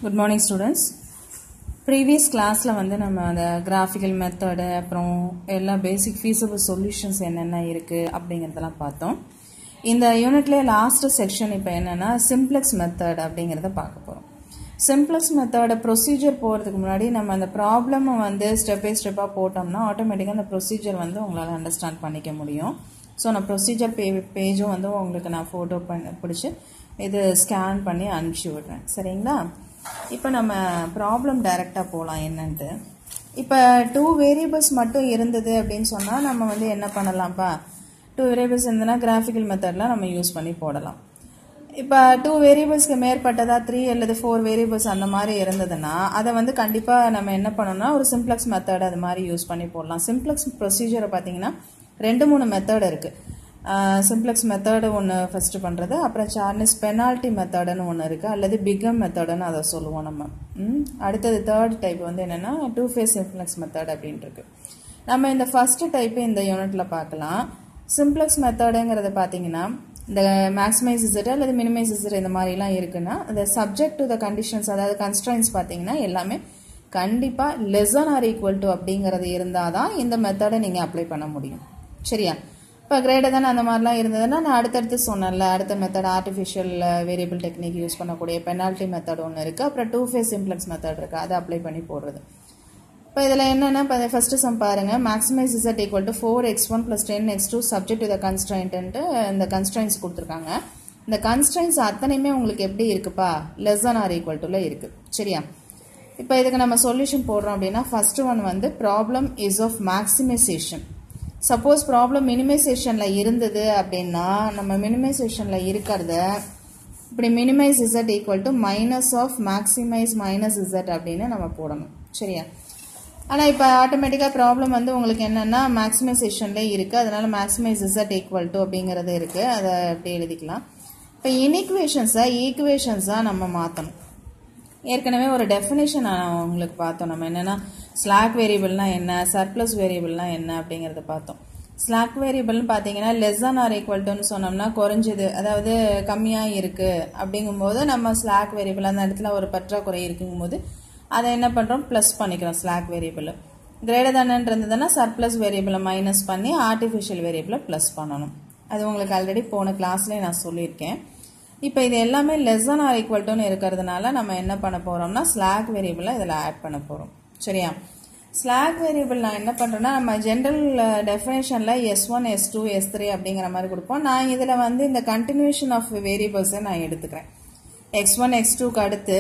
good morning students previous கிளாஸில் வந்து நம்ம அந்த கிராஃபிக்கல் மெத்தடு அப்புறம் எல்லா பேசிக் ஃபீஸபிள் சொல்யூஷன்ஸ் என்னென்ன இருக்குது அப்படிங்கிறதெல்லாம் பார்த்தோம் இந்த யூனிட்லேயே லாஸ்ட் செக்ஷன் இப்போ என்னென்னா சிம்ப்ளெக்ஸ் மெத்தட் அப்படிங்கிறத பார்க்க போகிறோம் சிம்ப்ளெக்ஸ் மெத்தட ப்ரொசீஜர் போகிறதுக்கு முன்னாடி நம்ம அந்த ப்ராப்ளமை வந்து ஸ்டெப் பை ஸ்டெப்பாக போட்டோம்னா ஆட்டோமேட்டிக்காக அந்த ப்ரொசீஜர் வந்து உங்களால் அண்டர்ஸ்டாண்ட் பண்ணிக்க முடியும் ஸோ நான் ப்ரொசீஜர் பே பேஜும் வந்து உங்களுக்கு நான் ஃபோட்டோ பண்ணி பிடிச்சி இது ஸ்கேன் பண்ணி அனுப்பிச்சி விடுறேன் சரிங்களா இப்போ நம்ம ப்ராப்ளம் டைரெக்டாக போகலாம் என்னன்ட்டு இப்போ டூ வேரியபிள்ஸ் மட்டும் இருந்தது அப்படின்னு சொன்னால் நம்ம வந்து என்ன பண்ணலாம்ப்பா டூ வேரியபிள்ஸ் இருந்ததுன்னா கிராஃபிக்கல் மெத்தடில் நம்ம யூஸ் பண்ணி போடலாம் இப்போ டூ வேரியபிள்ஸ்க்கு மேற்பட்டதா த்ரீ அல்லது ஃபோர் வேரியபிள்ஸ் அந்த மாதிரி இருந்ததுன்னா அதை வந்து கண்டிப்பாக நம்ம என்ன பண்ணணும்னா ஒரு சிம்ப்ளெக்ஸ் மெத்தட் அது மாதிரி யூஸ் பண்ணி போடலாம் சிம்ப்ளெக்ஸ் ப்ரொசீஜரை பார்த்தீங்கன்னா ரெண்டு மூணு மெத்தட் இருக்குது சிம்ப்ளெக்ஸ் மெத்தடு ஒன்று ஃபஸ்ட்டு பண்ணுறது அப்புறம் சார்னிஸ் பெனால்ட்டி மெத்தடுன்னு ஒன்று இருக்குது அல்லது பிகம் மெத்தடுன்னு அதை சொல்லுவோம் நம்ம ம், அடுத்தது தேர்ட் டைப் வந்து என்னென்னா டூ ஃபேஸ் சிம்ப்ளெக்ஸ் மெத்தட் அப்படின்ட்டு இருக்கு நம்ம இந்த ஃபஸ்ட்டு டைப்பு இந்த யூனிட்டில் பார்க்கலாம் சிம்ப்ளெக்ஸ் மெத்தடுங்கிறது பார்த்தீங்கன்னா இந்த மேக்ஸிமைஸ் இசட் அல்லது மினிமைஸ் இசட் இந்த மாதிரிலாம் இருக்குன்னா அந்த சப்ஜெக்ட் டு த கண்டிஷன்ஸ் அதாவது கன்ஸ்ட்ரைன்ஸ் பார்த்தீங்கன்னா எல்லாமே கண்டிப்பாக லெசன் ஆர் ஈக்குவல் டு அப்படிங்கிறது இருந்தால் தான் இந்த மெத்தடை நீங்கள் அப்ளை பண்ண முடியும் சரியா இப்போ கிரேடர் தான் அந்த மாதிரிலாம் இருந்ததுன்னா நான் அடுத்தடுத்து சொன்னேன்ல அடுத்த method artificial variable technique use பண்ணக்கூடிய பெனால்ட்டி மெத்தட் ஒன்று இருக்குது அப்புறம் டூ ஃபேஸ் சிம்ப்ளெக்ஸ் மெத்தட் இருக்குது அதை அப்ளை பண்ணி போடுறது இப்போ இதில் என்னென்னா இப்போ ஃபஸ்ட்டு சம் பாருங்கள் maximise Z equal to four X one plus ten X two subject to the constraint இந்த கன்ஸ்ட்ரைன்ஸ் கொடுத்துருக்காங்க இந்த கன்ஸ்ட்ரைன்ஸ் அத்தனையுமே உங்களுக்கு எப்படி இருக்குப்பா லெஸ் than ஆர் ஈக்குவல் டுல இருக்குது சரியா இப்போ இதுக்கு நம்ம சொல்யூஷன் போடுறோம் அப்படின்னா ஃபர்ஸ்ட் ஒன் வந்து problem is of maximisation suppose problem மினிமைசேஷனில் இருந்தது அப்படின்னா நம்ம மினிமைசேஷனில் இருக்கிறத இப்படி minimise Z equal to minus of maximise minus Z அப்படின்னு நம்ம போடணும் சரியா ஆனால் இப்போ ஆட்டோமேட்டிக்காக ப்ராப்ளம் வந்து உங்களுக்கு என்னென்னா மேக்ஸிமைசேஷன்லேயே இருக்குது அதனால மேக்ஸிமைஸ் இசட் ஈக்குவல் டு அப்படிங்கிறது இருக்குது அதை அப்படி எழுதிக்கலாம் இப்போ இன்இக்குவேஷன்ஸை ஈக்குவேஷன்ஸாக நம்ம மாற்றணும் ஏற்கனவே ஒரு டெஃபினேஷன் உங்களுக்கு பார்த்தோம் நம்ம என்னென்னா ஸ்லாக் வேரியபிள்னா என்ன சர்ப்ளஸ் வேரியபிள்னா என்ன அப்படிங்கிறத பார்த்தோம் ஸ்லாக் வேரியபிள்னு பார்த்தீங்கன்னா லெஸ் than ஆர் ஈக்குவல் டுன்னு சொன்னோம்னா குறைஞ்சது அதாவது கம்மியாக இருக்குது அப்படிங்கும்போது நம்ம ஸ்லாக் வேரியபிள் அந்த இடத்துல ஒரு பற்றாக்குறை இருக்குங்கும்போது அதை என்ன பண்ணுறோம் ப்ளஸ் பண்ணிக்கிறோம் ஸ்லாக் வேரியபிள் கிரேட்டர் தானன் இருந்ததுன்னா சர்ப்ளஸ் வேரியபிளை மைனஸ் பண்ணி ஆர்டிஃபிஷியல் வேரியபிளை ப்ளஸ் பண்ணணும் அது உங்களுக்கு ஆல்ரெடி போன கிளாஸ்லேயே நான் சொல்லியிருக்கேன் இப்போ இது எல்லாமே லெஸ் than ஆர் ஈக்குவல் டுன்னு இருக்கிறதுனால நம்ம என்ன பண்ண போகிறோம்னா ஸ்லாக் வேரியபிளை இதில் ஆட் பண்ண போகிறோம் சரியா ஸ்லாக் வேரியபிள் நான் என்ன பண்ணுறேன்னா நம்ம ஜென்ரல் டெஃபினேஷனில் S one S two S three அப்படிங்கிற மாதிரி கொடுப்போம் நான் இதில் வந்து இந்த கண்டினியூஷன் ஆஃப் வேரியபிள்ஸை நான் எடுத்துக்கிறேன் எக்ஸ் ஒன் எக்ஸ் டூக்கு அடுத்து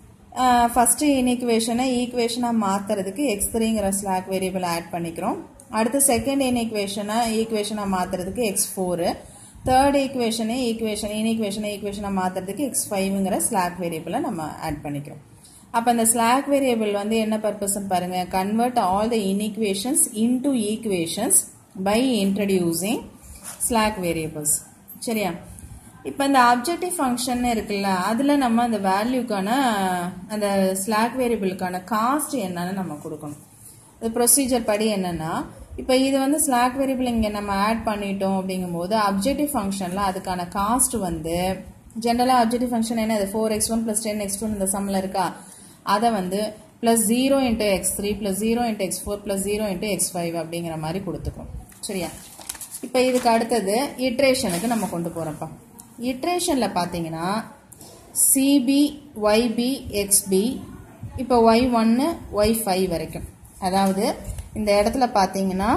ஃபஸ்ட்டு இன்இக்குவேஷனை ஈக்குவேஷனாக மாற்றுறதுக்கு எக்ஸ் த்ரீங்கிற ஸ்லாக் வேரியபிள் ஆட் பண்ணிக்கிறோம் அடுத்து செகண்ட் இன்இக்குவேஷனை ஈக்குவேஷனாக மாற்றுறதுக்கு எக்ஸ் ஃபோரு தேர்ட் ஈக்குவேஷனை ஈக்குவேஷன் இன்இக்குவேஷனை ஈக்குவேஷனாக மாற்றுறதுக்கு எக்ஸ் ஃபைவ்ங்கிற ஸ்லாக் வேரியபிளை நம்ம ஆட் பண்ணிக்கிறோம் அப்போ இந்த ஸ்லாக் வேரியபிள் வந்து என்ன பர்பஸ்ன்னு பாருங்க convert all the inequations into equations by introducing slack variables சரியா இப்போ இந்த அப்ஜெக்டிவ் ஃபங்க்ஷன் இருக்குல்ல அதில் நம்ம அந்த வேல்யூக்கான அந்த ஸ்லாக் வேரியபிளுக்கான காஸ்ட் என்னன்னு நம்ம கொடுக்கணும் இது ப்ரொசீஜர் படி என்னன்னா இப்போ இது வந்து ஸ்லாக் வேரியபிள் இங்கே நம்ம ஆட் பண்ணிட்டோம் அப்படிங்கும்போது அப்ஜெக்டிவ் ஃபங்க்ஷனில் அதுக்கான காஸ்ட் வந்து ஜென்ரலாக அப்ஜெக்டிவ் ஃபங்க்ஷன் என்ன இது four X one plus ten X two இந்த சம்மில் இருக்கா அதை வந்து plus zero into X three plus zero into X four plus zero into X five அப்படிங்கிற மாதிரி கொடுத்துக்கும் சரியா இப்போ இதுக்கு அடுத்தது இட்ரேஷனுக்கு நம்ம கொண்டு போகிறோம்ப்பா இட்ரேஷனில் பார்த்தீங்கன்னா சிபி ஒய்பி எக்ஸ்பி இப்போ ஒய் ஒன்று ஒய் ஃபைவ் வரைக்கும் அதாவது இந்த இடத்துல பார்த்தீங்கன்னா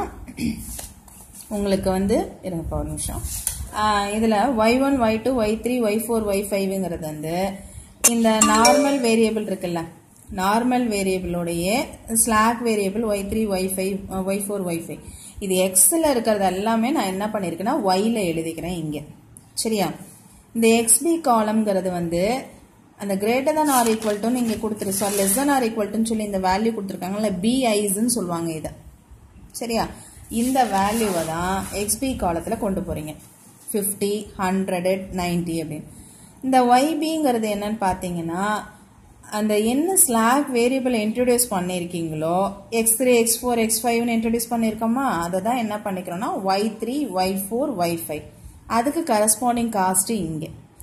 உங்களுக்கு வந்து இருங்கப்பா ஒரு நிமிஷம் இதில் Y one Y two Y three Y four Y ஃபைவ்ங்கிறது வந்து இந்த நார்மல் வேரியபிள் இருக்குல்ல நார்மல் வேரியபிளோடைய slack variable Y three Y five Y four Y five இது எக்ஸில் இருக்கிறது எல்லாமே நான் என்ன பண்ணியிருக்கேன்னா ஒயில் எழுதிக்கிறேன் இங்கே சரியா இந்த எக்ஸ்பி காலம்ங்கிறது வந்து அந்த greater than or equal to நீங்கள் கொடுத்துரு sir less than or equal டுன்னு சொல்லி இந்த வேல்யூ கொடுத்துருக்காங்கல்ல பிஐஸ்ன்னு சொல்லுவாங்க இதை சரியா இந்த வேல்யூவை தான் எக்ஸ்பி காலத்தில் கொண்டு போகிறீங்க ஃபிஃப்டி ஹண்ட்ரடு நைன்ட்டி அப்படின்னு இந்த ஒய்பிங்கிறது என்னன்னு பார்த்தீங்கன்னா அந்த என்ன ஸ்லாக் வேரியபிள் இன்ட்ரடியூஸ் பண்ணியிருக்கீங்களோ X three X four X ஃபைவ்னு இன்ட்ரடியூஸ் பண்ணியிருக்கோமா அதை தான் என்ன பண்ணிக்கிறோம்னா Y three Y four Y five அதுக்கு கரஸ்பாண்டிங் காஸ்ட்டு இங்கே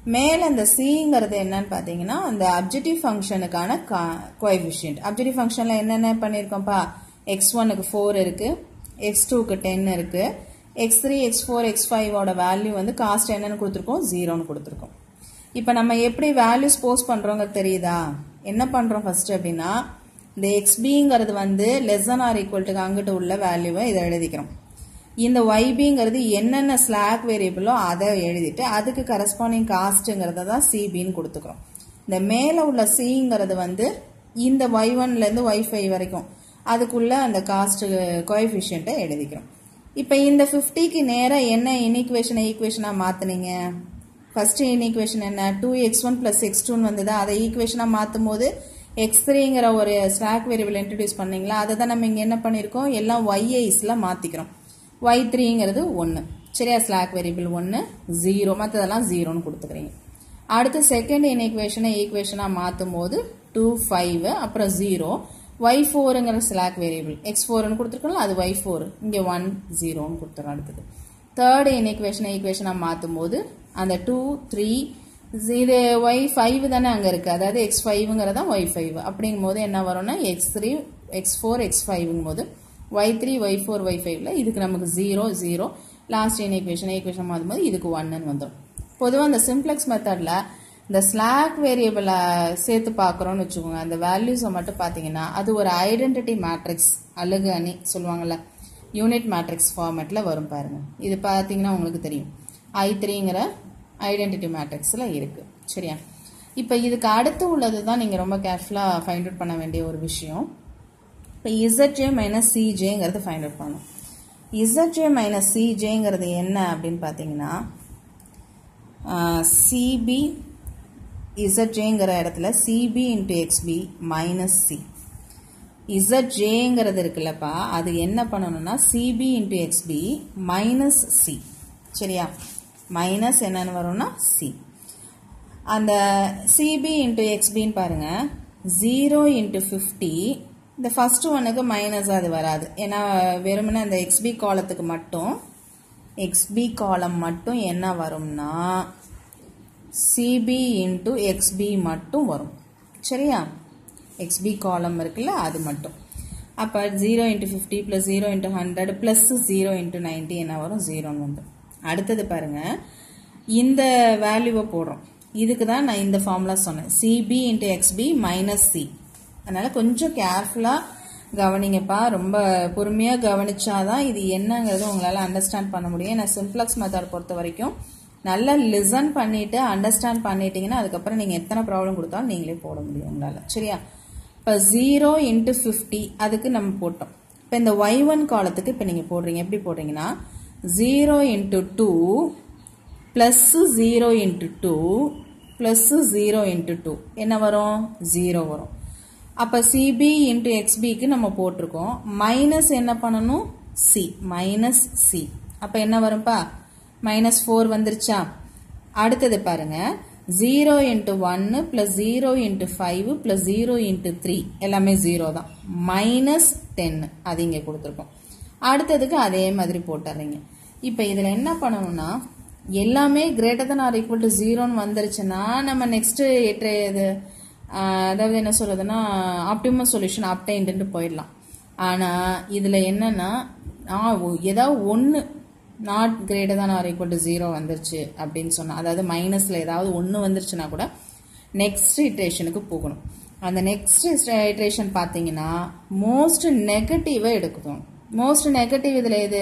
மேலே அந்த சிங்கிறது என்னன்னு பார்த்தீங்கன்னா அந்த அப்ஜெக்டிவ் ஃபங்க்ஷனுக்கான கோஎஃபிஷியன்ட் அப்ஜெக்டிவ் ஃபங்க்ஷனில் என்னென்ன பண்ணியிருக்கோம்ப்பா எக்ஸ் ஒனுக்கு ஃபோர் இருக்குது எக்ஸ் டூக்கு டென் இருக்குது X three X four X ஃபைவோட வேல்யூ வந்து காஸ்ட் என்னன்னு கொடுத்துருக்கோம் ஜீரோன்னு கொடுத்துருக்கோம் இப்போ நம்ம எப்படி வேல்யூஸ் போஸ்ட் பண்ணுறோங்க தெரியுதா என்ன பண்ணுறோம் ஃபர்ஸ்ட் அப்படின்னா இந்த எக்ஸ்பிங்கிறது வந்து லெஸ் than ஆர் ஈக்குவல்ட்டுக்கு அங்கிட்டு உள்ள வேல்யூவை இதை எழுதிக்கிறோம் இந்த ஒய்பிங்கிறது என்னென்ன ஸ்லாக் வேரியபிளோ அதை எழுதிட்டு அதுக்கு கரஸ்பாண்டிங் காஸ்ட்டுங்கிறத தான் சிபின்னு கொடுத்துக்கிறோம் இந்த மேலே உள்ள சிங்கிறது வந்து இந்த ஒய் ஒன்லேருந்து ஒய் ஃபைவ் வரைக்கும் அதுக்குள்ள அந்த காஸ்ட் கோஎஃபிஷியண்ட்டை எழுதிக்கிறோம் இப்போ இந்த ஃபிஃப்டிக்கு நேராக என்ன இன்இக்வேஷனை ஈக்குவேஷனாக மாற்றினீங்க ஃபர்ஸ்ட் இன்இக்வேஷன் என்ன two X one plus X டூன்னு வந்தது அதை ஈக்குவேஷனாக மாற்றும் போது எக்ஸ் த்ரீங்கிற ஒரு ஸ்லாக் வேரியபிள் இன்ட்ரடியூஸ் பண்ணீங்களா அதை தான் நம்ம இங்கே என்ன பண்ணியிருக்கோம் எல்லாம் ஒய்ஐஸில் மாற்றிக்கிறோம் ஒய் த்ரீங்கிறது ஒன்று சரியா ஸ்லாக் வேரியபிள் ஒன்று ஜீரோ மற்றதெல்லாம் ஜீரோன்னு கொடுத்துக்கிறீங்க அடுத்து செகண்ட் இன்இக்வேஷனை ஈக்குவேஷனாக மாற்றும் போது டூ ஃபைவ் அப்புறம் ஜீரோ ஒய் ஃபோருங்கிற ஸ்லாக் வேரியபிள் எக்ஸ் ஃபோர்னு கொடுத்துருக்கோம்ல அது ஒய் ஃபோர் இங்கே ஒன் ஜீரோன்னு கொடுத்துரும் அடுத்தது தேர்ட் இன்இக்வேஷனை ஈக்குவேஷனாக மாற்றும் போது அந்த டூ த்ரீ இது ஒய் ஃபைவ் தானே அங்கே இருக்குது அதாவது எக்ஸ் ஃபைவ்ங்கிறதா ஒய் ஃபைவ் அப்படிங்கும் போது என்ன வரும்னா X three X four X ஃபைவ்ங்கும் போது Y three Y four Y ஃபைவ்ல இதுக்கு நமக்கு zero zero last inequation equation மாற்றும் போது இதுக்கு ஒன்னு வந்துடும் பொதுவாக இந்த சிம்ப்ளெக்ஸ் மெத்தடில் இந்த ஸ்லாக் வேரியபிளை சேர்த்து பார்க்குறோன்னு வச்சுக்கோங்க அந்த வேல்யூஸை மட்டும் பார்த்தீங்கன்னா அது ஒரு ஐடென்டிட்டி மேட்ரிக்ஸ் அழகு அணி சொல்லுவாங்கள்ல யூனிட் மேட்ரிக்ஸ் ஃபார்மேட்டில் வரும் பாருங்க இது பார்த்தீங்கன்னா உங்களுக்கு தெரியும் ஐ த்ரீங்கிற ஐடென்டிட்டி மேட்ரிக்ஸில் இருக்குது சரியா இப்போ இதுக்கு அடுத்து உள்ளது தான் நீங்கள் ரொம்ப கேர்ஃபுல்லாக ஃபைண்ட் அவுட் பண்ண வேண்டிய ஒரு விஷயம் இப்போ இசட்ஜே மைனஸ் சிஜேங்கிறது ஃபைண்ட் அவுட் பண்ணணும் இசட்ஜே மைனஸ் சிஜேங்கிறது என்ன அப்படின்னு பார்த்தீங்கன்னா சிபி இசட்ஜேங்கிற இடத்துல CB into XB minus C இசட்ஜேங்கிறது இருக்குல்லப்பா அது என்ன பண்ணணும்னா CB into XB minus C சரியா மைனஸ் என்னன்னு வரும்னா சி அந்த சிபி இன்ட்டு எக்ஸ்பின்னு பாருங்க ஜீரோ இன்ட்டு ஃபிஃப்டி இந்த ஃபர்ஸ்ட் ஒன்னுக்கு மைனஸ் அது வராது ஏன்னா வெறுமனே அந்த எக்ஸ்பி காலத்துக்கு மட்டும் எக்ஸ்பி காலம் மட்டும் என்ன வரும்னா சிபி இன்ட்டு எக்ஸ்பி மட்டும் வரும் சரியா எக்ஸ்பி காலம் இருக்குல்ல அது மட்டும் அப்போ zero into fifty plus zero into hundred plus zero into ninety என்ன வரும் ஜீரோன்னு வந்துடும் அடுத்தது பாருங்க இந்த வேல்யூவை போடுறோம் இதுக்கு தான் நான் இந்த ஃபார்முலா சொன்னேன் CB into XB minus C அதனால் கொஞ்சம் கேர்ஃபுல்லாக கவனிங்கப்பா ரொம்ப பொறுமையாக கவனிச்சாதான் இது என்னங்கிறது உங்களால் அண்டர்ஸ்டாண்ட் பண்ண முடியும் ஏன்னா சிம்ப்ளக்ஸ் மெத்தட் பொறுத்த வரைக்கும் நல்லா லிசன் பண்ணிட்டு அண்டர்ஸ்டாண்ட் பண்ணிட்டீங்கன்னா அதுக்கப்புறம் நீங்கள் எத்தனை ப்ராப்ளம் கொடுத்தாலும் நீங்களே போட முடியும் உங்களால் சரியா இப்போ ஜீரோ இன்ட்டு ஃபிஃப்டி அதுக்கு நம்ம போட்டோம் இப்போ இந்த ஒய் ஒன் காலத்துக்கு இப்போ நீங்கள் போடுறீங்க எப்படி போடுறீங்கன்னா zero into two plus zero into two plus zero into two என்ன வரும் ஜீரோ வரும் அப்போ சிபி இன்ட்டு எக்ஸ்பிக்கு நம்ம போட்டிருக்கோம் மைனஸ் என்ன பண்ணணும் சி மைனஸ் சி அப்போ என்ன வரும்ப்பா மைனஸ் ஃபோர் வந்துருச்சா அடுத்தது பாருங்க ஜீரோ இன்ட்டு ஒன்று plus zero into five plus zero into three எல்லாமே ஜீரோ தான் மைனஸ் டென் அது இங்கே கொடுத்துருக்கோம் அடுத்ததுக்கு அதே மாதிரி போட்டுறீங்க இப்போ இதில் என்ன பண்ணணும்னா எல்லாமே greater than or equal to ஜீரோன்னு வந்துருச்சுன்னா நம்ம நெக்ஸ்ட் இது அதாவது என்ன சொல்றதுன்னா ஆப்டிமம் சொல்யூஷன் அப்டைன்ட்டு போயிடலாம் ஆனால் இதில் என்னன்னா ஏதாவது ஒன்று not greater than or equal to zero வந்துருச்சு அப்படின்னு சொன்னால் அதாவது மைனஸில் ஏதாவது ஒன்று வந்துருச்சுன்னா கூட நெக்ஸ்ட் இட்ரேஷனுக்கு போகணும் அந்த நெக்ஸ்ட் இட்ரேஷன் பார்த்தீங்கன்னா மோஸ்ட் நெகட்டிவை எடுக்கணும் மோஸ்ட் நெகட்டிவ் இதில் எது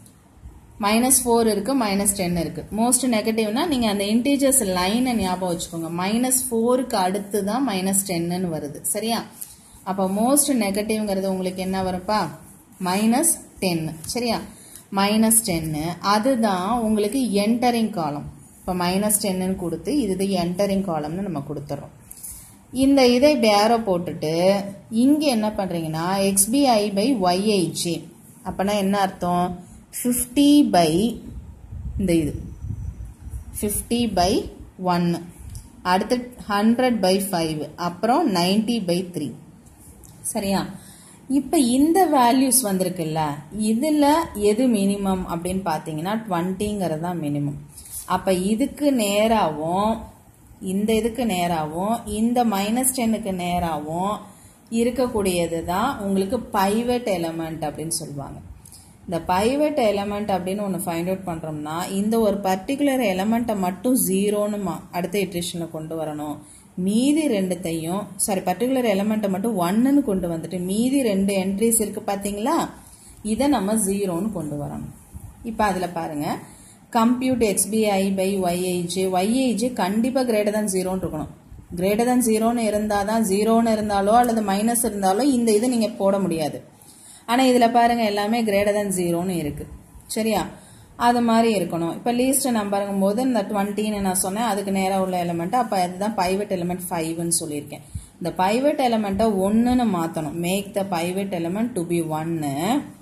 மைனஸ் ஃபோர் இருக்கு மைனஸ் டென் இருக்கு மோஸ்ட் நெகட்டிவ்னா நீங்க அந்த இன்டீஜர்ஸ் லைனை ஞாபகம் வச்சுக்கோங்க மைனஸ் ஃபோருக்கு அடுத்து தான் மைனஸ் டென்னு வருது சரியா அப்போ மோஸ்ட் நெகட்டிவ்ங்கிறது உங்களுக்கு என்ன வரும்ப்பா மைனஸ் டென் சரியா மைனஸ் டென்னு அதுதான் உங்களுக்கு என்டரிங் காலம் இப்போ மைனஸ் டென்னு கொடுத்து இது என்டரிங் காலம்னு நம்ம கொடுத்துட்றோம் இந்த இதை பேரோ போட்டுட்டு இங்கே என்ன பண்ணுறீங்கன்னா எக்ஸ்பிஐ பை ஒய்ஐஜி அப்போனா என்ன அர்த்தம் ஃபிஃப்டி பை இந்த இது ஃபிஃப்டி பை ஒன்று அடுத்து ஹண்ட்ரட் பை ஃபைவ் அப்புறம் நைன்டி பை த்ரீ சரியா இப்போ இந்த வேல்யூஸ் வந்திருக்குல்ல இதில் எது மினிமம் அப்படின்னு பார்த்தீங்கன்னா டுவெண்ட்டிங்கிறது தான் மினிமம் அப்போ இதுக்கு நேராகவும் இந்த இதுக்கு நேராகவும் இந்த மைனஸ் டென்னுக்கு நேராகவும் இருக்கக்கூடியது தான் உங்களுக்கு பைவட் எலமெண்ட் அப்படின்னு சொல்லுவாங்க இந்த பைவட் எலமெண்ட் அப்படின்னு ஒன்று ஃபைண்ட் அவுட் பண்ணுறோம்னா இந்த ஒரு பர்டிகுலர் எலமெண்ட்டை மட்டும் ஜீரோன்னு மா- அடுத்த இட்ரேஷனில் கொண்டு வரணும் மீதி ரெண்டுத்தையும் சாரி பர்டிகுலர் எலமெண்ட்டை மட்டும் ஒன்னுன்னு கொண்டு வந்துட்டு மீதி ரெண்டு என்ட்ரிஸ் இருக்கு பார்த்தீங்களா இதை நம்ம ஜீரோன்னு கொண்டு வரணும் இப்போ அதில் பாருங்க கம்ப்யூட் எக்ஸ்பிஐ பை ஒய்ஐஜே ஒய்ஐஜே கண்டிப்பாக கிரேட்டர் தான் ஜீரோன்னு இருக்கணும் கிரேட்டர் தான் ஜீரோன்னு இருந்தால் தான் ஜீரோன்னு இருந்தாலோ அல்லது மைனஸ் இருந்தாலோ இந்த இது நீங்கள் போட முடியாது ஆனால் இதில் பாருங்க எல்லாமே கிரேட்டர் தான் ஜீரோன்னு இருக்கு சரியா அது மாதிரி இருக்கணும் இப்போ லீஸ்ட் நம்பருங்கும் போது இந்த டுவெண்ட்டின்னு நான் சொன்னேன் அதுக்கு நேராக உள்ள எலமெண்ட் அப்போ அதுதான் பைவட் எலமெண்ட் ஃபைவ்னு சொல்லியிருக்கேன் இந்த பைவட் எலமெண்ட்டை ஒன்றுன்னு மாற்றணும் make the pivot element to be ஒன்னு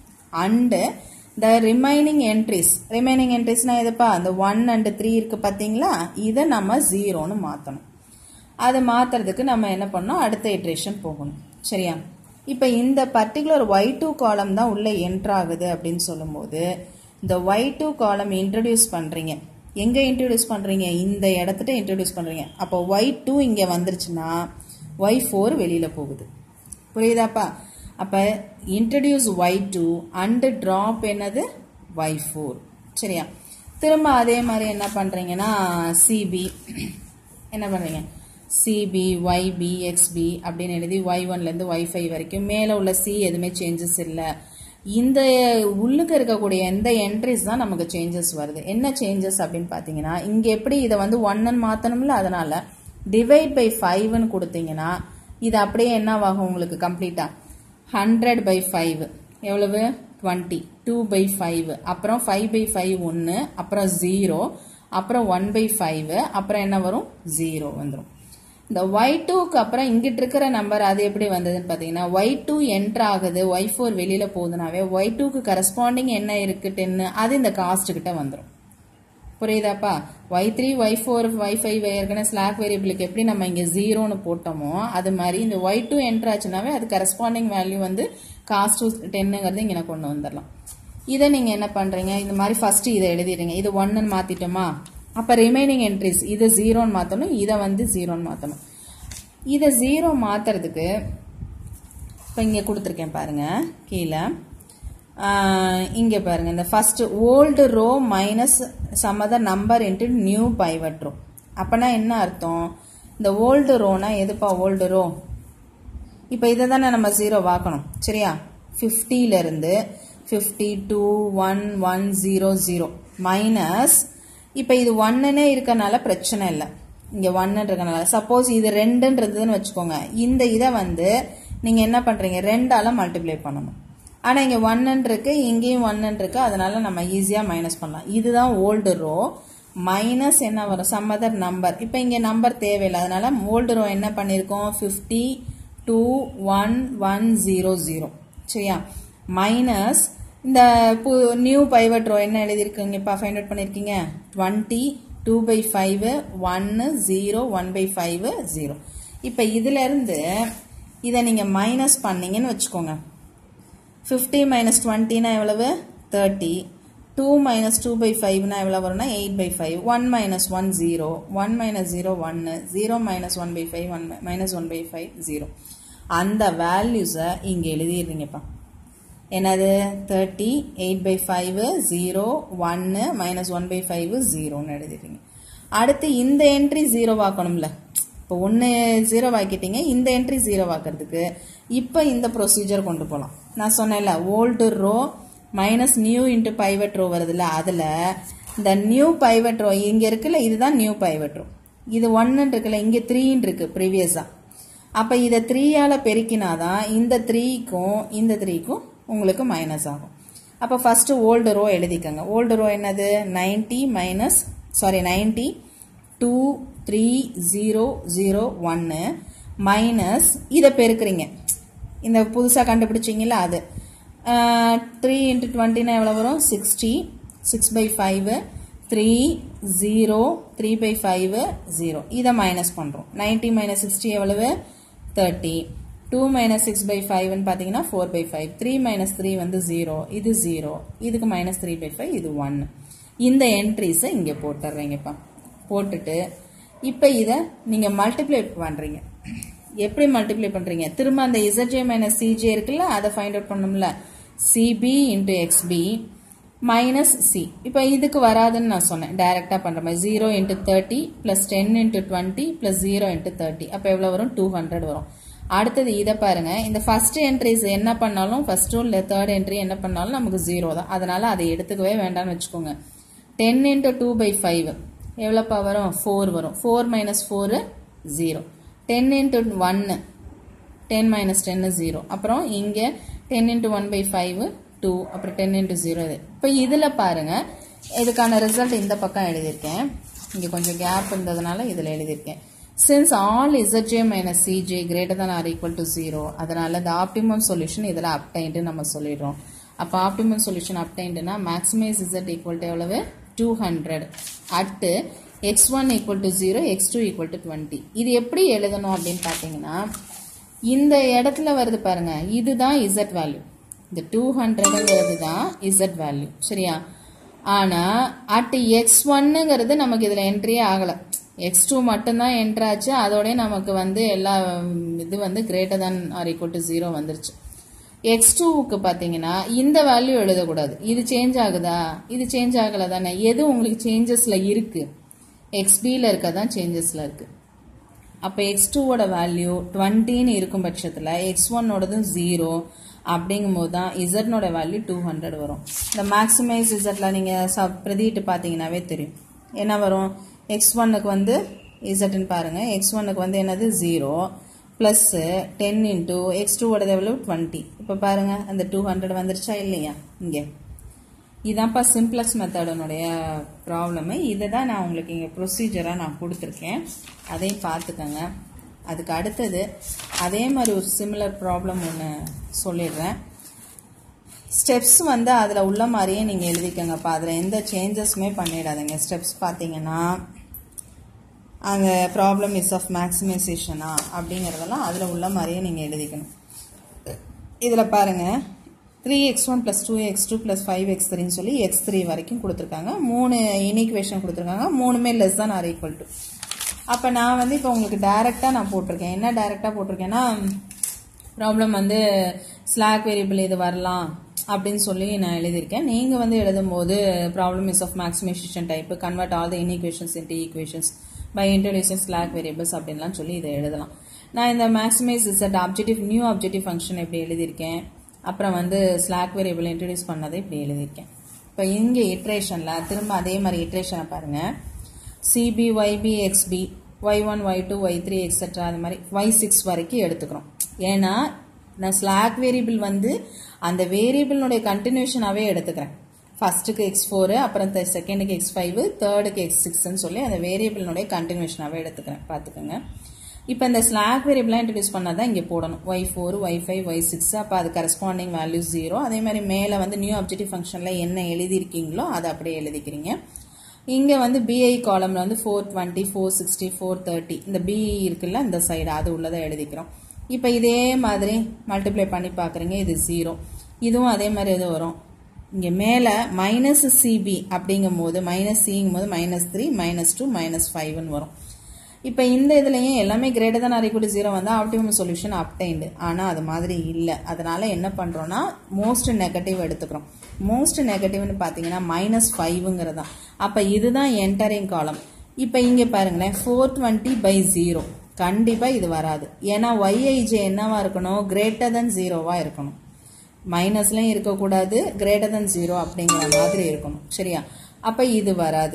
and the remaining entries remaining என்ட்ரிஸ்னா எதுப்பா அந்த ஒன் அண்ட் த்ரீ இருக்கு பார்த்தீங்களா இதை நம்ம ஜீரோன்னு மாற்றணும் அது மாத்துறதுக்கு நம்ம என்ன பண்ணோம் அடுத்த இட்ரேஷன் போகணும் சரியா இப்போ இந்த பர்டிகுலர் ஒய் டூ காலம் தான் உள்ள என்ட்ரு ஆகுது அப்படின்னு சொல்லும்போது இந்த ஒய் டூ காலம் இன்ட்ரடியூஸ் பண்றீங்க எங்க இன்ட்ரடியூஸ் பண்றீங்க இந்த இடத்துட்ட இன்ட்ரடியூஸ் பண்றீங்க அப்போ ஒய் டூ இங்க வந்துருச்சுன்னா ஒய் ஃபோர் வெளியில போகுது புரியுதாப்பா அப்ப introduce Y two and drop என்னது ஒய் ஃபோர் சரியா திரும்ப அதே மாதிரி என்ன பண்றீங்கன்னா சிபி என்ன பண்றீங்க சிபி ஒய்பி எக்ஸ்பி அப்படின்னு எழுதி ஒய் ஒன்லேருந்து ஒய் ஃபைவ் வரைக்கும் மேலே உள்ள சி எதுவுமே சேஞ்சஸ் இல்லை இந்த உள்ளுக்கு இருக்கக்கூடிய எந்த என்ட்ரிஸ் தான் நமக்கு சேஞ்சஸ் வருது என்ன சேஞ்சஸ் அப்படின்னு பார்த்தீங்கன்னா இங்கே எப்படி இதை வந்து ஒன்னு மாற்றணும்ல அதனால டிவைட் பை ஃபைவ்னு கொடுத்தீங்கன்னா இது அப்படியே என்னவாகும் உங்களுக்கு கம்ப்ளீட்டா ஹண்ட்ரட் பை ஃபைவ் எவ்வளவு டுவெண்ட்டி டூ பை ஃபைவ் அப்புறம் ஃபைவ் பை ஃபைவ் ஒன்று அப்புறம் ஜீரோ அப்புறம் ஒன் பை ஃபைவ் அப்புறம் என்ன வரும் ஜீரோ வந்துடும் இந்த ஒய் டூக்கு அப்புறம் இங்கிட்டு இருக்கிற நம்பர் அது எப்படி வந்ததுன்னு பார்த்தீங்கன்னா ஒய் டூ என்ட்ரு ஆகுது ஒய் ஃபோர் வெளியில போகுதுனாவே ஒய் டூக்கு கரஸ்பாண்டிங் என்ன இருக்கு டென்னு அது இந்த காஸ்ட் கிட்ட வந்துடும் புரியுதாப்பா Y three Y four Y five ஏற்கனவே ஸ்லாக் வேரியபிளுக்கு எப்படி நம்ம இங்கே ஜீரோன்னு போட்டோமோ அது மாதிரி இந்த ஒய் டூ என்ட்ரு ஆச்சுனாவே அது கரஸ்பாண்டிங் வேல்யூ வந்து காஸ்ட் டென்னுங்கிறது இங்கே கொண்டு வந்துடலாம் இதை நீங்கள் என்ன பண்ணுறீங்க இந்த மாதிரி ஃபர்ஸ்ட் இதை எழுதிடுங்க இது ஒன்னுன்னு மாற்றிட்டோமா அப்போ ரிமைனிங் என்ட்ரிஸ் இதை ஜீரோன்னு மாற்றணும் இதை வந்து ஜீரோன்னு மாற்றணும் இதை ஜீரோ மாற்றுறதுக்கு இப்போ இங்கே கொடுத்துருக்கேன் பாருங்க கீழே இங்கே பாருங்க இந்த first old row minus some other number into new pivot row அப்போனா என்ன அர்த்தம் இந்த ஓல்டு ரோனா எதுப்பா ஓல்டு ரோ இப்போ இதை தானே நம்ம ஜீரோ வாக்கணும் சரியா 50 ல இருந்து fifty two one one zero zero minus இப்போ இது ஒன்னுனே இருக்கனால பிரச்சனை இல்லை இங்கே ஒன்னு இருக்கனால சப்போஸ் இது ரெண்டுன்றதுன்னு வச்சுக்கோங்க இந்த இதை வந்து நீங்கள் என்ன பண்ணுறீங்க ரெண்டால மல்டிப்ளை பண்ணணும் ஆனால் இங்கே ஒன்னு இருக்கு இங்கேயும் ஒன்னு இருக்கு அதனால நம்ம ஈஸியாக மைனஸ் பண்ணலாம் இதுதான் ஓல்டு ரோ மைனஸ் என்ன வரும் சம் அதர் நம்பர் இப்போ இங்கே நம்பர் தேவையில்லை அதனால ஓல்டு ரோ என்ன பண்ணியிருக்கோம் fifty two one one zero zero சரியா மைனஸ் இந்த பு நியூ பைவட் ரோ என்ன எழுதியிருக்கீங்கப்பா ஃபைண்ட் அவுட் பண்ணியிருக்கீங்க டுவெண்ட்டி டூ பை ஃபைவ் ஒன்று zero one by five zero இப்போ இதிலிருந்து இதை நீங்கள் மைனஸ் பண்ணீங்கன்னு வச்சுக்கோங்க ஃபிஃப்டி மைனஸ் டுவெண்ட்டினா எவ்வளவு thirty two minus two by ஃபைவ்னா எவ்வளோ வரும்னா eight by five one minus one zero one minus zero ஒன்று zero minus one by five one minus one by five zero அந்த வேல்யூஸை இங்கே எழுதிடுறீங்கப்பா என்னது thirty eight by five zero ஒன்று மைனஸ் ஒன் பை ஃபைவ் ஜீரோன்னு எழுதிடுறீங்க அடுத்து இந்த என்ட்ரி ஜீரோ ஆக்கணும்ல இப்போ ஒன்று ஜீரோ ஆக்கிட்டீங்க இந்த என்ட்ரி ஜீரோ ஆக்கிறதுக்கு இப்போ இந்த ப்ரொசீஜர் கொண்டு போகலாம் நான் சொன்னேன்ல old row minus new into pivot row வருதுல்ல அதில் இந்த நியூ பைவட் ரோ இங்கே இருக்குல்ல இதுதான் நியூ பைவட் ரோ இது ஒன்னு இருக்குல்ல இங்கே த்ரீன்னு இருக்கு ப்ரீவியஸாக அப்போ இதை த்ரீயால் பெருக்கினாதான் இந்த த்ரீக்கும் இந்த த்ரீக்கும் உங்களுக்கு மைனஸ் ஆகும் அப்போ ஃபர்ஸ்ட் ஓல்டு ரோ எழுதிக்கங்க ஓல்டு ரோ என்னது ninety minus sorry ninety two three zero zero ஒன்று மைனஸ் இதை பெருக்குறீங்க இந்த புதுசாக கண்டுபிடிச்சிங்களா அது த்ரீ இன்ட்டு டுவெண்ட்டினா எவ்வளோ வரும் sixty six by five three zero three by five zero இதை மைனஸ் பண்ணுறோம் நைன்டி மைனஸ் சிக்ஸ்டி எவ்வளவு thirty two minus six by ஃபைவ்னு பார்த்தீங்கன்னா four by five three minus three வந்து ஜீரோ இது ஜீரோ இதுக்கு மைனஸ் த்ரீ பை ஃபைவ் இது one இந்த என்ட்ரிஸை இங்கே போட்டுடுறீங்கப்பா போட்டுட்டு இப்போ இதை நீங்கள் மல்டிப்ளை பண்ணுறீங்க எப்படி மல்டிப்ளை பண்ணுறீங்க திரும்ப அந்த இசட்ஜே மைனஸ் சிஜே இருக்குல்ல அதை ஃபைண்ட் அவுட் பண்ணணும்ல CB into XB minus C இப்போ இதுக்கு வராதுன்னு நான் சொன்னேன் டைரெக்டாக பண்ணுற மாதிரி zero into thirty plus ten into twenty plus zero into thirty அப்போ எவ்வளோ வரும் டூ ஹண்ட்ரட் வரும் அடுத்தது இதை பாருங்க இந்த ஃபர்ஸ்ட் என்ட்ரிஸ் என்ன பண்ணாலும் ஃபர்ஸ்ட்டும் இல்லை தேர்ட் என்ட்ரி என்ன பண்ணாலும் நமக்கு ஜீரோ தான் அதனால அதை எடுத்துக்கவே வேண்டாம்னு வச்சுக்கோங்க ten into two by five எவ்வளோப்பா வரும் ஃபோர் வரும் four minus four zero ten into ஒன்று டென் மைனஸ் டென்னு ஜீரோ அப்புறம் இங்கே ten into one by five two அப்புறம் டென் இன்ட்டு ஜீரோ இது இப்போ இதில் பாருங்கள் இதுக்கான ரிசல்ட் இந்த பக்கம் எழுதியிருக்கேன் இங்கே கொஞ்சம் கேப் இருந்ததுனால இதில் எழுதியிருக்கேன் since all ZJ minus CJ greater than or equal to zero அதனால the ஆப்டிமம் சொல்யூஷன் இதில் அப்டைன்ட்டு நம்ம சொல்லிடுறோம் அப்போ ஆப்டிமம் சொல்யூஷன் அப்டைன்ட்டுனா மேக்ஸிமைஸ் இசட் ஈக்குவல் டு எவ்வளவு two hundred at X one equal to zero X two equal to twenty இது எப்படி எழுதணும் அப்படின்னு பார்த்தீங்கன்னா இந்த இடத்துல வருது பாருங்க இதுதான் இசட் வேல்யூ இந்த டூ ஹண்ட்ரடுங்கிறது தான் இசட் வேல்யூ சரியா ஆனால் அட் எக்ஸ் ஒன்னுங்கிறது நமக்கு இதில் என்ட்ரியே ஆகலை எக்ஸ் டூ மட்டும்தான் என்ட்ரு ஆச்சு அதோடய நமக்கு வந்து எல்லா இது வந்து greater than or equal to zero வந்துருச்சு எக்ஸ் டூவுக்கு பார்த்தீங்கன்னா இந்த வேல்யூ எழுதக்கூடாது இது சேஞ்ச் ஆகுதா இது சேஞ்ச் ஆகலை தானே எது உங்களுக்கு சேஞ்சஸில் இருக்குது எக்ஸ்பியில் இருக்க தான் சேஞ்சஸில் இருக்குது அப்போ எக்ஸ் டூவோட வேல்யூ டுவெண்ட்டின்னு இருக்கும் பட்சத்தில் எக்ஸ் ஒன்னோடதும் ஜீரோ அப்படிங்கும்போது தான் இசட்னோட வேல்யூ டூ ஹண்ட்ரட் வரும் இந்த மேக்ஸிமைஸ் இசட்டில் நீங்கள் சப் பிரதிட்டு பார்த்தீங்கன்னாவே தெரியும் என்ன வரும் எக்ஸ் ஒன்னுக்கு வந்து இசட்னு பாருங்கள் எக்ஸ் ஒன்னுக்கு வந்து என்னது zero plus ten into X டூவோட எவ்வளோ டுவெண்ட்டி இப்போ பாருங்கள் அந்த டூ ஹண்ட்ரட் வந்துருச்சா இல்லையா இங்கே இதான்ப்பா சிம்ப்ளக்ஸ் மெத்தடனுடைய ப்ராப்ளமு இதை தான் நான் உங்களுக்கு இங்கே ப்ரொசீஜராக நான் கொடுத்துருக்கேன் அதையும் பார்த்துக்கோங்க அதுக்கு அடுத்தது அதே மாதிரி ஒரு சிமிலர் ப்ராப்ளம் ஒன்று சொல்லிடுறேன் ஸ்டெப்ஸ் வந்து அதில் உள்ள மாதிரியே நீங்கள் எழுதிக்கோங்கப்பா அதில் எந்த சேஞ்சஸுமே பண்ணிடாதீங்க ஸ்டெப்ஸ் பார்த்தீங்கன்னா அந்த ப்ராப்ளம் இஸ் ஆஃப் மேக்ஸிமைசேஷனா அப்படிங்கிறதெல்லாம் அதில் உள்ள மாதிரியே நீங்கள் எழுதிக்கணும் இதில் பாருங்கள் three X one plus two X two plus five X த்ரீன்னு சொல்லி எக்ஸ் த்ரீ வரைக்கும் கொடுத்துருக்காங்க மூணு இனிக்குவேஷன் கொடுத்துருக்காங்க மூணுமே லெஸ் தான் ஆர் ஈக்குவல் டு அப்போ நான் வந்து இப்போ உங்களுக்கு டைரெக்டாக நான் போட்டிருக்கேன் என்ன டைரெக்டாக போட்டிருக்கேன்னா ப்ராப்ளம் வந்து ஸ்லாக் வேரியபிள் இது வரலாம் அப்படின்னு சொல்லி நான் எழுதியிருக்கேன் நீங்கள் வந்து எழுதும்போது problem is of maximisation type convert all the inequations into equations by introduction slack variables அப்படின்லாம் சொல்லி இதை எழுதலாம் நான் இந்த maximise Z objective new objective function எப்படி எழுதியிருக்கேன் அப்புறம் வந்து ஸ்லாக் வேரியபிள் இன்ட்ரடியூஸ் பண்ணதை இப்படி எழுதியிருக்கேன் இப்போ இங்கே இட்ரேஷனில் திரும்ப அதே மாதிரி இட்ரேஷனை பாருங்கள் CB YB XB Y one Y two Y three etcetera அது மாதிரி ஒய் சிக்ஸ் வரைக்கும் எடுத்துக்கிறோம் ஏன்னா நான் ஸ்லாக் வேரியபிள் வந்து அந்த வேரியபிளினுடைய கண்டினியூஷனாகவே எடுத்துக்கிறேன் ஃபர்ஸ்ட்டுக்கு எக்ஸ் ஃபோரு அப்புறம் செகண்டுக்கு எக்ஸ் ஃபைவ் தேர்டுக்கு எக்ஸ் சிக்ஸ்ன்னு சொல்லி அந்த வேரியபிளினுடைய கண்டினியூஷனாகவே எடுத்துக்கிறேன் பார்த்துக்கோங்க இப்போ இந்த ஸ்லாக் வேரியபிளாக இன்ட்ரடியூஸ் பண்ணால் தான் இங்கே போடணும் Y four Y five Y six அப்போ அது கரஸ்பாண்டிங் வேல்யூ ஜீரோ அதே மாதிரி மேலே வந்து நியூ அப்ஜெக்டிவ் ஃபங்க்ஷனில் என்ன எழுதியிருக்கீங்களோ அதை அப்படியே எழுதிக்கிறீங்க இங்கே வந்து பிஐ காலமில் வந்து four twenty four sixty four thirty இந்த பிஇ இருக்குல்ல இந்த சைடு அது உள்ளதை எழுதிக்கிறோம் இப்போ இதே மாதிரி மல்டிப்ளை பண்ணி பார்க்குறீங்க இது ஜீரோ இதுவும் அதே மாதிரி இது வரும் இங்கே மேலே மைனஸ் சிபி அப்படிங்கும் போது மைனஸ் சிங்கும் போது minus three minus two minus ஃபைவ்னு வரும் இப்போ இந்த இதுலையும் எல்லாமே கிரேட்டர் தான் அறிக்கூட ஜீரோ வந்தால் ஆப்டிமம் சொல்யூஷன் அப்டைண்டு ஆனால் அது மாதிரி இல்லை அதனால என்ன பண்ணுறோன்னா மோஸ்ட் நெகட்டிவ் எடுத்துக்கிறோம் மோஸ்ட் நெகட்டிவ்னு பார்த்தீங்கன்னா மைனஸ் ஃபைவுங்கிறது தான் அப்போ இதுதான் என்டரிங் காலம் இப்போ இங்கே பாருங்களேன் ஃபோர் டுவெண்ட்டி பை ஜீரோ கண்டிப்பாக இது வராது ஏன்னா ஒய்ஐஜே என்னவா இருக்கணும் கிரேட்டர் தென் ஜீரோவாக இருக்கணும் மைனஸ்லையும் இருக்கக்கூடாது கிரேட்டர் தென் ஜீரோ அப்படிங்கிற மாதிரி இருக்கணும் சரியா அப்போ இது வராது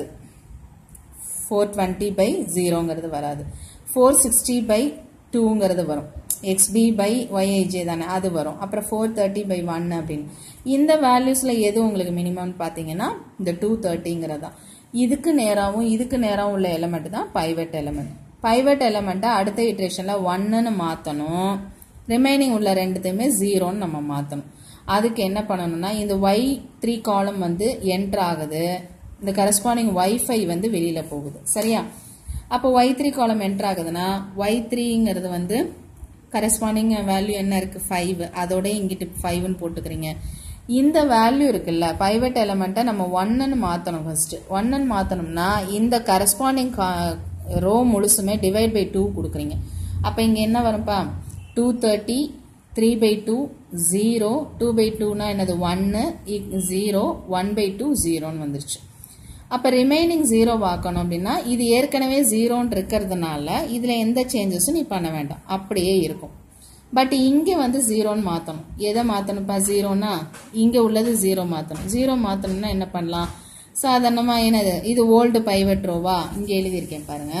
ஃபோர் டுவெண்ட்டி பை ஜீரோங்கிறது வராது ஃபோர் சிக்ஸ்டி பை டூங்கிறது வரும் எக்ஸ்பி பை ஒய்ஐஜே தானே அது வரும் அப்புறம் ஃபோர் தேர்ட்டி பை ஒன் அப்படின்னு இந்த வேல்யூஸில் எது உங்களுக்கு மினிமம்னு பார்த்தீங்கன்னா இந்த டூ தேர்ட்டிங்கிறது தான் இதுக்கு நேராகவும் இதுக்கு நேராகவும் உள்ள எலமெண்ட் தான் பைவட் எலமெண்ட் பைவட் எலமெண்ட்டை அடுத்த இட்ரேஷனில் ஒன்னுன்னு மாற்றணும் ரிமைனிங் உள்ள ரெண்டுத்தையுமே ஜீரோன்னு நம்ம மாற்றணும் அதுக்கு என்ன பண்ணணும்னா இந்த ஒய் த்ரீ காலம் வந்து என்ட்ரு ஆகுது இந்த கரஸ்பாண்டிங் ஒய்ஃபை வந்து வெளியில் போகுது சரியா அப்போ ஒய் த்ரீ காலம் என்ட்ரு ஆகுதுன்னா ஒய் த்ரீங்கிறது வந்து கரஸ்பாண்டிங் வேல்யூ என்ன இருக்குது ஃபைவ் அதோட இங்கிட்டு ஃபைவ்னு போட்டுக்கிறீங்க இந்த வேல்யூ இருக்குல்ல பைவட் எலமெண்ட்டை நம்ம ஒன்னுன்னு மாற்றணும் ஃபர்ஸ்ட் ஒன்னுன்னு மாற்றணும்னா இந்த கரஸ்பாண்டிங் ரோ முழுசுமே டிவைட் பை டூ கொடுக்குறீங்க அப்போ இங்கே என்ன வரும்ப்பா two thirty three by two zero two by டூனா என்னது ஒன்று ஜீரோ ஒன் பை டூ ஜீரோன்னு வந்துருச்சு அப்போ ரிமைனிங் ஜீரோ ஆக்கணும் அப்படின்னா இது ஏற்கனவே ஜீரோன்னு இருக்கிறதுனால இதில் எந்த சேஞ்சஸும் நீ பண்ண வேண்டாம் அப்படியே இருக்கும் பட் இங்கே வந்து ஜீரோன்னு மாற்றணும் எதை மாற்றணும்ப்பா ஜீரோனா இங்கே உள்ளது ஜீரோ மாற்றணும் ஜீரோ மாற்றணும்னா என்ன பண்ணலாம் சாதாரணமாக என்னது இது ஓல்டு பைவட் ரோவா இங்கே எழுதியிருக்கேன் பாருங்க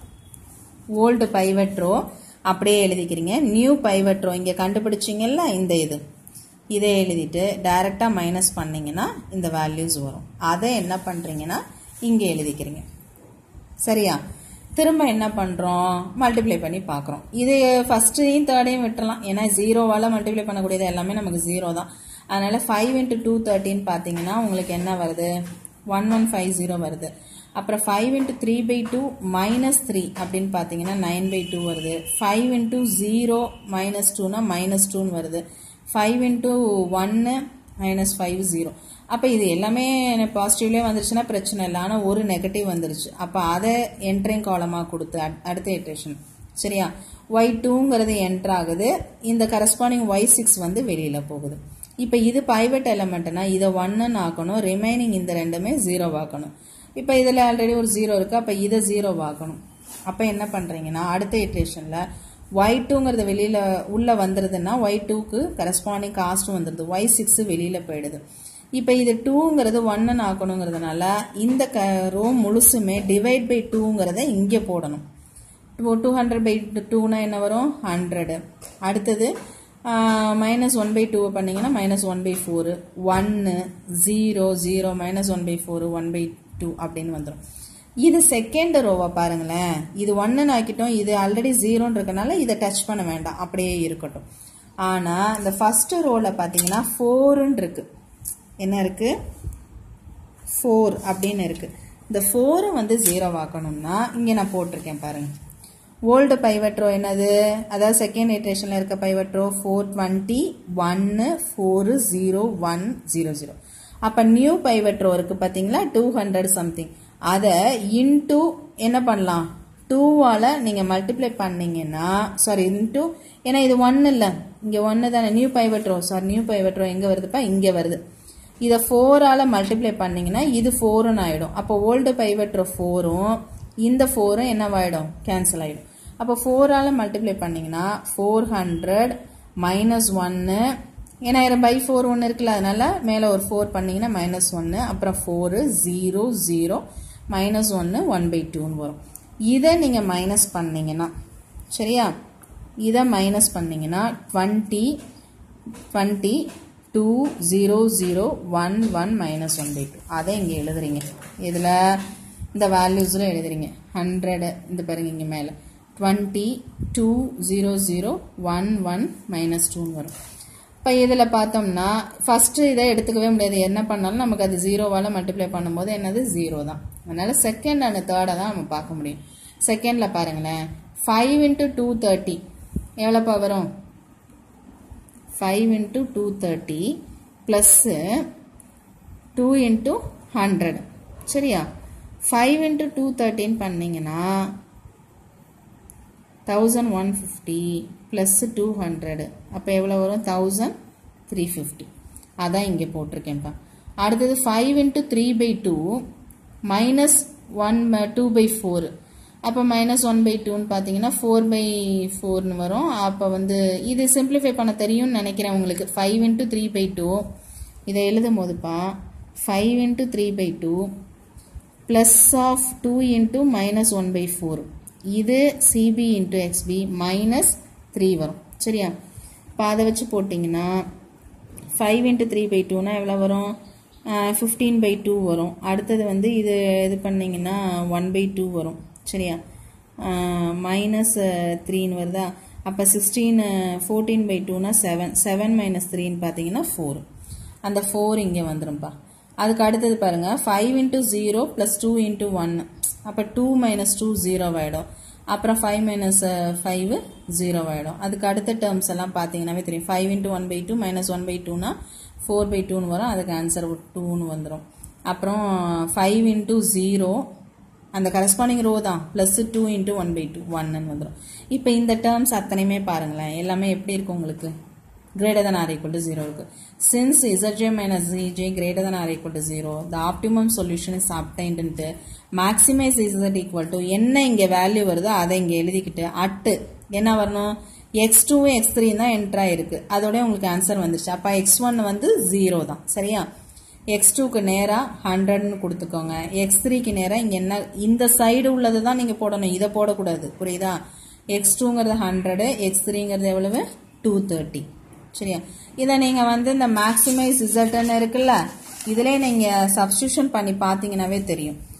ஓல்டு பைவட் ரோ அப்படியே எழுதிக்கிறீங்க நியூ பைவட் ரோ இங்கே கண்டுபிடிச்சிங்கல்ல இந்த இது இதை எழுதிட்டு டைரெக்டாக மைனஸ் பண்ணிங்கன்னா இந்த வேல்யூஸ் வரும் அதை என்ன பண்ணுறீங்கன்னா இங்கே எழுதிக்கிறீங்க சரியா திரும்ப என்ன பண்ணுறோம் மல்டிப்ளை பண்ணி பார்க்குறோம் இது ஃபஸ்ட்டையும் தேர்டையும் விட்டுறலாம் ஏன்னா ஜீரோவால் மல்டிப்ளை பண்ணக்கூடியது எல்லாமே நமக்கு ஜீரோ தான் அதனால் ஃபைவ் இன்ட்டு டூ தேர்ட்டின்னு பார்த்தீங்கன்னா உங்களுக்கு என்ன வருது ஒன் ஒன் ஃபைவ் ஜீரோ வருது அப்புறம் five into three by two minus three அப்படின்னு பார்த்தீங்கன்னா நைன் பை டூ வருது ஃபைவ் இன்ட்டு ஜீரோ மைனஸ் டூனா மைனஸ் டூன்னு வருது ஃபைவ் இன்ட்டு ஒன்று மைனஸ் ஃபைவ் ஜீரோ அப்போ இது எல்லாமே பாசிட்டிவ்லேயே வந்துருச்சுன்னா பிரச்சனை இல்லை ஆனால் ஒரு நெகட்டிவ் வந்துருச்சு அப்போ அதை என்ட்ரிங் காலமாக கொடுத்து அடுத்த இட்ரேஷன் சரியா ஒய் டூங்கிறது என்ட்ரு ஆகுது இந்த கரஸ்பாண்டிங் ஒய் சிக்ஸ் வந்து வெளியில் போகுது இப்போ இது பைவட் எலமெண்ட்னா இதை ஒன்னுன்னு ஆக்கணும் ரிமைனிங் இந்த ரெண்டுமே ஜீரோ ஆக்கணும் இப்போ இதில் ஆல்ரெடி ஒரு ஜீரோ இருக்குது அப்போ இதை ஜீரோ ஆக்கணும் அப்போ என்ன பண்ணுறீங்கன்னா அடுத்த இட்ரேஷனில் ஒய் டூங்கிறது வெளியில் உள்ளே வந்துடுதுன்னா ஒய் டூக்கு கரஸ்பாண்டிங் காஸ்ட்டும் வந்துடுது ஒய் சிக்ஸு வெளியில் போயிடுது இப்போ இது டூங்கிறது ஒன்னு ஆக்கணுங்கிறதுனால இந்த க ரோ முழுசுமே டிவைட் பை டூங்கிறத இங்கே போடணும் டூ டூ ஹண்ட்ரட் பை டூனா என்ன வரும் ஹண்ட்ரடு அடுத்தது மைனஸ் ஒன் பை டூவை பண்ணிங்கன்னா மைனஸ் ஒன் பை ஃபோரு ஒன்று zero zero minus one by four one by two அப்படின்னு வந்துடும் இது செகண்ட் ரோவை பாருங்களேன் இது ஒன்றுன்னு ஆக்கிட்டோம் இது ஆல்ரெடி ஜீரோன்னு இருக்கனால இதை டச் பண்ண வேண்டாம் அப்படியே இருக்கட்டும் ஆனால் இந்த ஃபஸ்ட்டு ரோவில் பார்த்தீங்கன்னா ஃபோருன்னு இருக்கு என்ன இருக்கு ஃபோர் அப்படின்னு இருக்கு இந்த ஃபோரை வந்து ஜீரோ ஆக்கணும்னா இங்கே நான் போட்டிருக்கேன் பாருங்க ஓல்டு பைவட் ரோ என்னது அதாவது செகண்ட் இட்ரேஷனில் இருக்க பைவட் ரோ ஃபோர் டுவெண்ட்டி ஒன்று four zero one zero zero அப்போ நியூ பைவட் ரோ இருக்குது பார்த்தீங்களா டூ ஹண்ட்ரட் சம்திங் அதை இன்டூ என்ன பண்ணலாம் டூவால் நீங்கள் மல்டிப்ளை பண்ணீங்கன்னா சாரி இன்டூ ஏன்னா இது ஒன்று இல்லை இங்கே ஒன்று தானே new pivot row sorry new pivot row எங்கே வருதுப்பா இங்கே வருது இதை ஃபோரால் மல்டிப்ளை பண்ணிங்கன்னா இது ஃபோருன்னு ஆகிடும் அப்போ ஓல்டு பைவட் ரோ ஃபோரும் இந்த ஃபோரும் என்னவாயிடும் கேன்சல் ஆகிடும் அப்போ ஃபோரால் மல்டிப்ளை பண்ணிங்கன்னா ஃபோர் ஹண்ட்ரட் மைனஸ் ஒன்று ஏன்னா பை ஃபோர் ஒன்று இருக்குல்ல அதனால மேலே ஒரு ஃபோர் பண்ணிங்கன்னா மைனஸ் ஒன்று அப்புறம் ஃபோரு ஜீரோ ஜீரோ மைனஸ் ஒன்று ஒன் பை டூன்னு வரும் இதை நீங்கள் மைனஸ் பண்ணீங்கன்னா சரியா இதை மைனஸ் பண்ணீங்கன்னா twenty twenty two zero zero one one minus one by two அதை இங்கே எழுதுறீங்க இதில் இந்த வேல்யூஸில் எழுதுறீங்க ஹண்ட்ரடு இந்த பாருங்க இங்கே மேலே twenty two zero zero one one minus டூன்னு வரும் இப்போ இதில் பார்த்தோம்னா ஃபஸ்ட்டு இதை எடுத்துக்கவே முடியாது என்ன பண்ணாலும் நமக்கு அது ஜீரோவால் மல்டிப்ளை பண்ணும்போது என்னது ஜீரோ தான் அதனால் செகண்ட் அண்ட் தேர்டை தான் நம்ம பார்க்க முடியும் செகண்டில் பாருங்களேன் ஃபைவ் இன்ட்டு டூ தேர்ட்டி எவ்வளோப்பா வரும் five into two thirty plus two into hundred சரியா ஃபைவ் இன்ட்டு டூ தேர்ட்டின்னு பண்ணிங்கன்னா thousand one fifty plus two hundred அப்போ எவ்வளோ வரும் தௌசண்ட் த்ரீ ஃபிஃப்டி அதான் இங்கே போட்டிருக்கேன்ப்பா அடுத்தது five into three by two minus one two by four அப்போ மைனஸ் ஒன் பை டூன்னு பார்த்தீங்கன்னா ஃபோர் பை ஃபோர்னு வரும் அப்போ வந்து இது சிம்பிளிஃபை பண்ண தெரியும்னு நினைக்கிறேன் உங்களுக்கு five into three by two இதை எழுதும் போதுப்பா five into three by two plus of two into minus one by four இது CB into XB minus three வரும் சரியா இப்போ அதை வச்சு போட்டிங்கன்னா ஃபைவ் இன்ட்டு த்ரீ பை டூனா எவ்வளோ வரும் ஃபிஃப்டீன் பை டூ வரும் அடுத்தது வந்து இது இது பண்ணிங்கன்னா ஒன் பை டூ வரும் சரியா மைனஸ் த்ரீன்னு வருதா அப்போ சிக்ஸ்டீன் ஃபோர்டீன் பை டூனா செவன் செவன் மைனஸ் த்ரீன்னு பார்த்தீங்கன்னா ஃபோர் அந்த ஃபோர் இங்கே வந்துடும்ப்பா அதுக்கு அடுத்தது பாருங்கள் five into zero plus two into ஒன்று அப்போ டூ மைனஸ் டூ ஜீரோ ஆகிடும் அப்புறம் ஃபைவ் மைனஸ் ஃபைவ் ஜீரோ ஆகிடும் அதுக்கு அடுத்த டேர்ம்ஸ் எல்லாம் பார்த்தீங்கன்னாவே தெரியும் five into one by two minus one by டூனா ஃபோர் பை டூன்னு வரும் அதுக்கு ஆன்சர் டூன்னு வந்துடும் அப்புறம் ஃபைவ் இன்ட்டு ஜீரோ அந்த கரஸ்பாண்டிங் ரோ தான் plus two into one by two ஒன்னு வந்துடும் இப்போ இந்த டேர்ம்ஸ் அத்தனையுமே பாருங்களேன் எல்லாமே எப்படி இருக்கும் உங்களுக்கு greater than or equal to 0 இருக்கு since zj minus zj greater than or equal to 0 the optimum solution is obtained ன்ட்டு maximize z equal to என்ன இங்க வேல்யூ வருதோ அதை இங்க எழுதிக்கிட்டு அட்டு என்ன வரணும் எக்ஸ் டூ எக்ஸ் த்ரீ தான் என்ட்ரா இருக்கு அதோட உங்களுக்கு ஆன்சர் வந்துருச்சு அப்போ எக்ஸ் ஒன் வந்து ஜீரோ தான் சரியா எக்ஸ் டூக்கு நேராக ஹண்ட்ரட்னு கொடுத்துக்கோங்க எக்ஸ் த்ரீக்கு நேராக இங்கே என்ன இந்த சைடு உள்ளது தான் நீங்கள் போடணும் இதை போடக்கூடாது புரியுதா எக்ஸ் டூங்கிறது ஹண்ட்ரடு எக்ஸ் த்ரீங்கிறது எவ்வளவு டூ தேர்ட்டி சரியா இதை நீங்கள் வந்து இந்த மேக்ஸிமைஸ் ரிசல்ட்னு இருக்குல்ல இதிலே நீங்கள் சப்ஸ்டியூஷன் பண்ணி பார்த்தீங்கன்னாவே தெரியும்